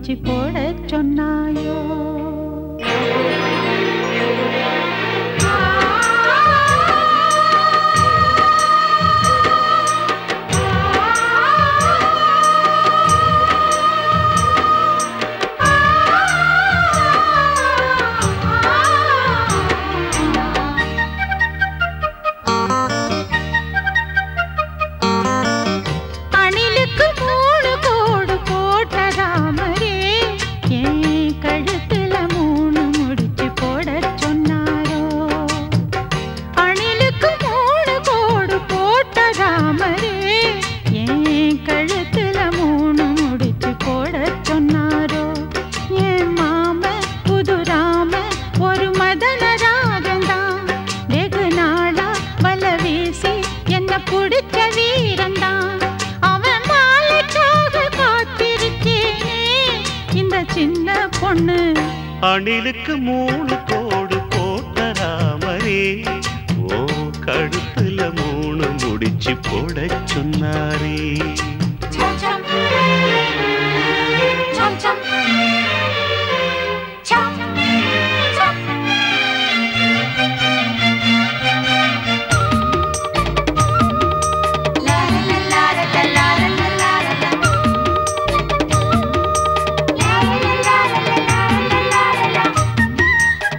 முடிச்சு போட சொன்னாயோ அணிலுக்கு மூணு கோடு போட்டதாமரே என் கழுத்துல மூணு முடிச்சு போட சொன்னாரோ அணிலுக்கு மூணு கோடு போட்டதாமரே என் கழுத்துல மூணு முடிச்சு போட சொன்னாரோ என் மாம புதுராம ஒரு மதன ராகந்தான் வெகு நாளா வல வீசி என்ன புடிச்ச வீரந்தான் அவன் மாலைக்காக காத்திருக்கேனே இந்த சின்ன பொண்ணு அணிலுக்கு மூணு கோடு போட்ட ராமரே ஓ கழுத்துல மூணு முடிச்சு போட சொன்னாரே Chum chum. Chum chum. Chum chum. La la la la la la la la la la la. La la la la la la la la la la.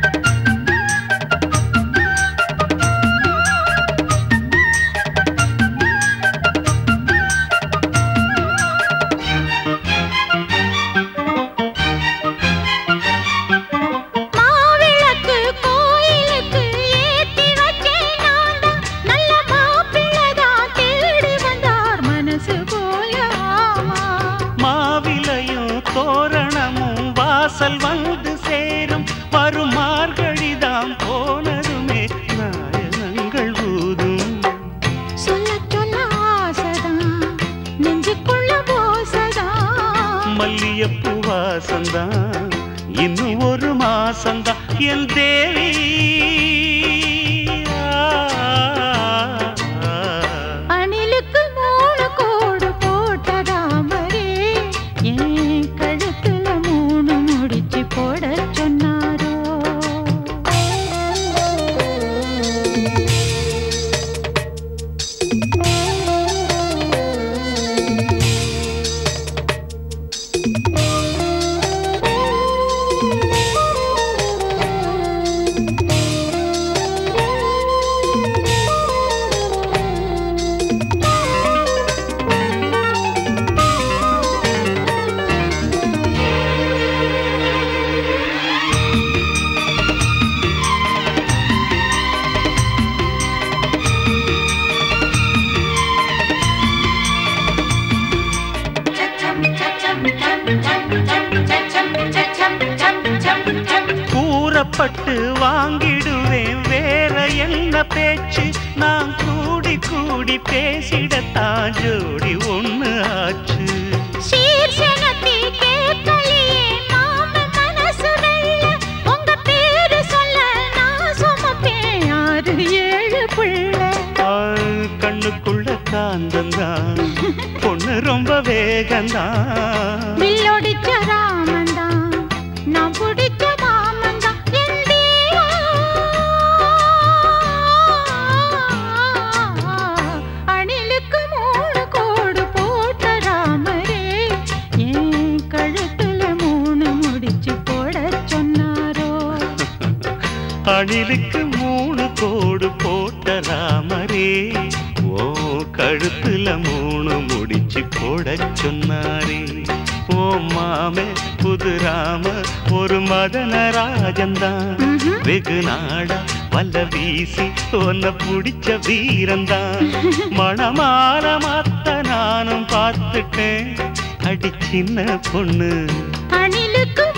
மாவிளக்கு கோயிலுக்கு ஏத்தி வச்சேன் நான் தான். நல்ல மாப்பிள்ளைதான் தேடி வந்தார் மனசு போல ஆமா. மாவிலையும் தோரணமும் வாசல் வந்து சேரும் வரும் மார்கழிதாம் போனதுமே நாயனங்கள் ஊதும் சொல்லச் சொல்ல ஆசைதான், நெஞ்சுக்குள்ள ஓசைதான். மல்லியப்பூ வாசந்தான் இன்னும் ஒரு மாசந்தான் என் தேவி அணிலுக்கு மூணு கோடு போட்டதாமரே என் கழுத்துல மூணு முடிச்சு போட சொன்னாரோ கூறப்பட்டு வாங்கிடுவேன் வேற என்ன பேச்சு நான் கூடி கூடி பேசிடத்தான் ஜோடி ஒண்ணு ஆச்சு சீர்சனத்தை கேட்கலையே மாமன் மனசு வெள்ள. உங்க பேரு சொல்ல நான் சுமப்பேன் ஆறு ஏழு பிள்ளை. ஆ, கண்ணுக்குள்ள காந்தந்தான் பொண்ணு ரொம்ப வேகந்தான் வில்லொடிச்ச ராமன்தான், நான் பிடிச்ச மாமன்தான், என் தேவா. அணிலுக்கு மூணு கோடு போட்ட ராமரே, என் கழுத்துல மூணு முடிச்சு போடச் சொன்னாரோ அணிலுக்கு மூணு கோடு போட்ட ராமரே ஓ கழுத்துல மூணு முடிச்சு போடச் சொன்னாரே ஓ மாமே புது ராம ஒரு மதன ராஜந்தான் ம்ஹும். வெகு நாடா வல்ல வீசி உன்னை பிடிச்ச வீரந்தான் மணமால மாத்த நானும் பார்த்துட்டேன் அடி சின்ன பொண்ணு அணிலுக்கு